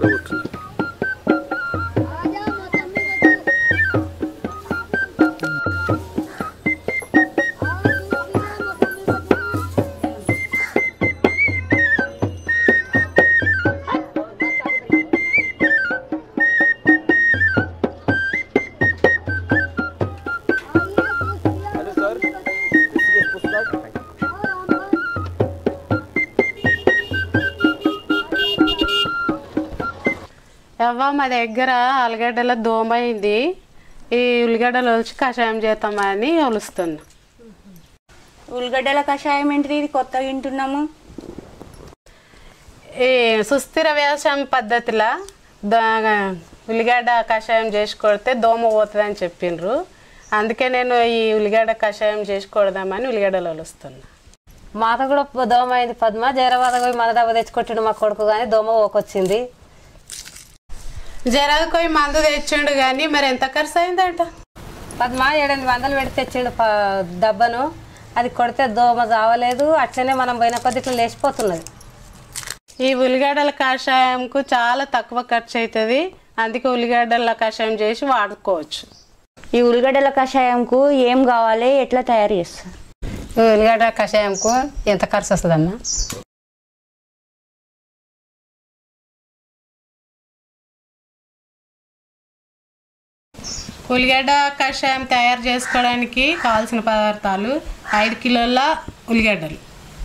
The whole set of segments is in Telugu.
పడగొట్టు హలో సార్ ఎవ్వ మా దగ్గర ఆలుగడ్డల దోమ అయింది ఈ ఉల్లిగడ్డలు వచ్చి కషాయం చేద్దామని ఒలుస్తున్నా ఉల్లిగడ్డల కషాయం ఏంటిది ఇది కొత్తగా వింటున్నాము ఈ సుస్థిర వ్యవసాయం పద్ధతిలో దా- ఉల్లిగడ్డ కషాయం చేసి కొడితే దోమ పోతుందని చెప్పిండ్రు అందుకే నేను ఈ ఉల్లిగడ్డ కషాయం చేసి కొడదామని ఉల్లిగడ్డలు ఒలుస్తున్నా మాత కూడా ప- దోమ అయింది పద్మ జరబాద పోయి మన దెబ్బ తెచ్చుకొట్టిండు మా కొడుకు కానీ దోమ ఓకొచ్చింది జరగకోయి మందు తెచ్చిండు కానీ మరి ఎంత ఖర్చు అయిందంట పద్మ ఏడెనిమిది వందలు పెట్టి తెచ్చిండు ప- దెబ్బను అది కొడితే దోమ చావలేదు అట్లనే మనం పోయిన కొద్ది ఇట్లా లేచిపోతున్నది ఈ ఉల్లిగడ్డల కషాయంకు చాలా తక్కువ ఖర్చు అవుతుంది అందుకే ఉల్లిగడ్డల కషాయం చేసి వాడుకోవచ్చు ఈ ఉల్లిగడ్డల కషాయంకు ఏం కావాలి ఎట్లా తయారు చేస్తారు ఉల్లిగడ్డ కషాయంకు ఎంత ఖర్చు వస్తుందమ్మా ఉల్లిగడ్డ కషాయం తయారు చేసుకోవడానికి కావాల్సిన పదార్థాలు ఐదు కిలోల ఉల్లిగడ్డలు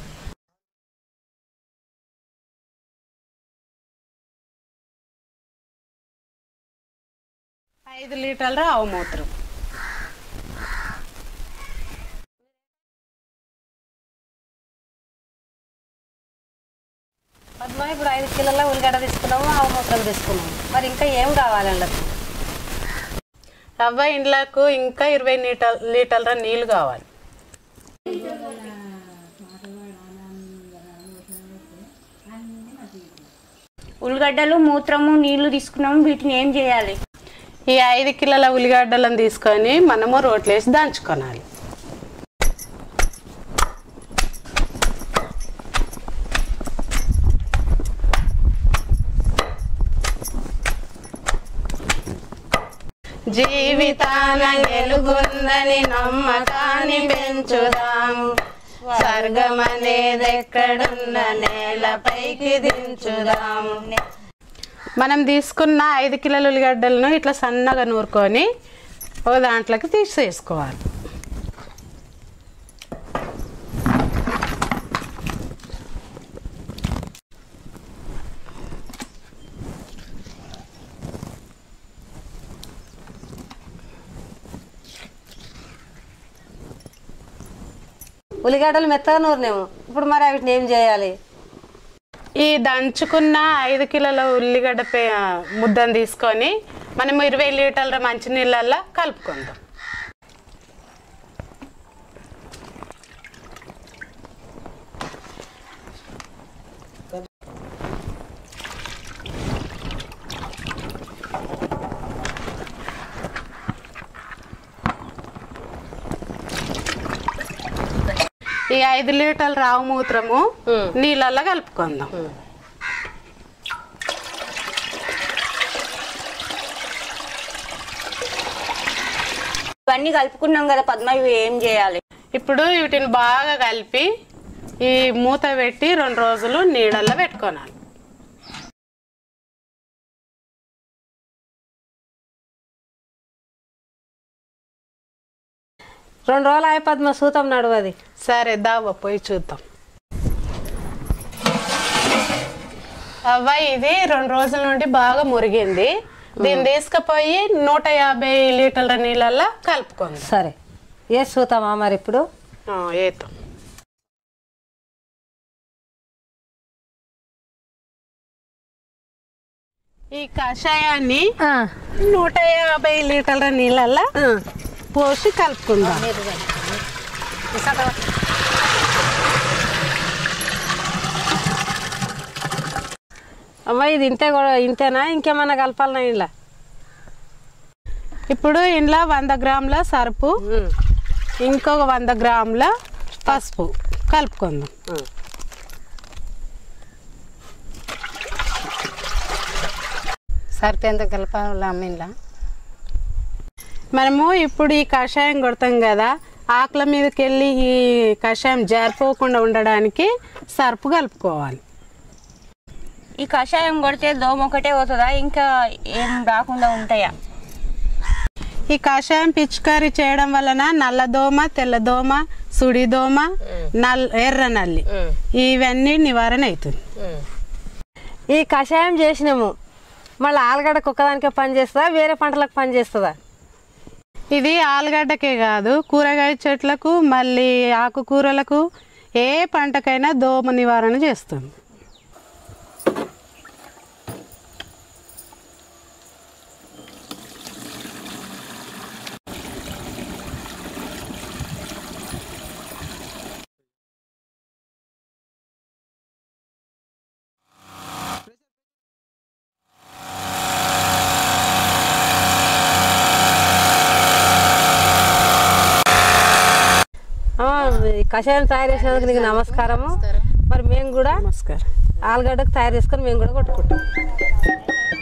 ఐదు లీటర్ల ఆవు మూత్రం పద్మ ఇప్పుడు ఐదు కిలోల ఉల్లిగడ్డ తీసుకున్నాము ఆవు మూత్రం తీసుకున్నాము మరి ఇంకా ఏం కావాలండి రవ్వ ఇండ్లకు ఇంకా ఇరవై లీటర్ లీటర్ల నీళ్ళు కావాలి ఉల్లిగడ్డలు మూత్రము నీళ్లు తీసుకున్నాము వీటిని ఏం చేయాలి ఈ ఐదు కిలోల ఉల్లిగడ్డలను తీసుకొని మనము రోట్లేసి దంచుకోనాలి జీవితాన వెలుగుందని నమ్మకాన్ని పెంచుదాము స్వర్గం అనేది ఎక్కడున్న నేలపైకి దించుదాము మనం తీసుకున్న ఐదు కిలోల ఉల్లిగడ్డలను ఇట్లా సన్నగా నూరుకొని ఒక దాంట్లోకి తీసేసుకోవాలి ఉల్లిగడ్డలు మెత్తగా నూరినేము ఇప్పుడు మరి వీటిని ఏం చేయాలి ఈ దంచుకున్న ఐదు కిలోల ఉల్లిగడ్డ పే ముద్దను తీసుకొని మనం ఇరవై లీటర్ల మంచినీళ్ళల్లో కలుపుకుందాం ఈ ఐదు లీటర్ల రావు మూత్రము నీళ్ళల్లో కలుపుకుందాం ఇవన్నీ కలుపుకున్నాం కదా పద్మ ఇవి ఏం చేయాలి ఇప్పుడు వీటిని బాగా కలిపి ఈ మూత పెట్టి రెండు రోజులు నీళ్ళల్లో పెట్టుకోనాలి రెండు రోజులు అయి పద్మ సూతం నడువది సరే దావా పోయి చూద్దాం అవ్వ ఇది రెండు రోజుల నుండి బాగా మురిగింది దీన్ని తీసుకుపోయి నూట యాభై లీటర్ల నీళ్ళల్లో కలుపుకుందాం సరే ఏ సూతమా మరి ఇప్పుడు ఆ, ఏతాం ఈ కషాయాన్ని నూట యాభై లీటర్ల నీళ్ళల్లో పోసి కలుపుకుందాం అమ్మ ఇది ఇంతే కూడా ఇంతేనా ఇంకేమన్నా కలపాలనా ఇలా ఇప్పుడు ఇంట్లో వంద గ్రాముల సరుపు ఇంకొక వంద గ్రాముల పసుపు కలుపుకుందాం సరిపోయేంత కలపాలి అమ్మింలా మనము ఇప్పుడు ఈ కషాయం కొడతాం కదా ఆకుల మీదకి వెళ్ళి ఈ కషాయం జారిపోకుండా ఉండడానికి సర్పు కలుపుకోవాలి ఈ కషాయం కొడితే దోమ ఒకటే పోతుందా ఇంకా ఏం రాకుండా ఉంటాయా ఈ కషాయం పిచికారీ చేయడం వలన నల్లదోమ తెల్లదోమ సుడిదోమ నల్ ఎర్ర నల్లి ఇవన్నీ నివారణ అవుతుంది ఈ కషాయం చేసినాము మళ్ళీ ఆలుగడ్డకు ఒక్కదానికే పని చేస్తుందా వేరే పంటలకు పని చేస్తుందా ఇది ఆలుగడ్డకే కాదు కూరగాయ చెట్లకు మళ్ళీ ఆకుకూరలకు ఏ పంటకైనా దోమ నివారణ చేస్తుంది ఆ, ఈ కషాయం తయారు చేసినందుకు నీకు నమస్కారము మరి మేము కూడా నమస్కారం ఆలుగడ్డకు తయారు చేసుకొని మేము కూడా కొట్టుకుంటాం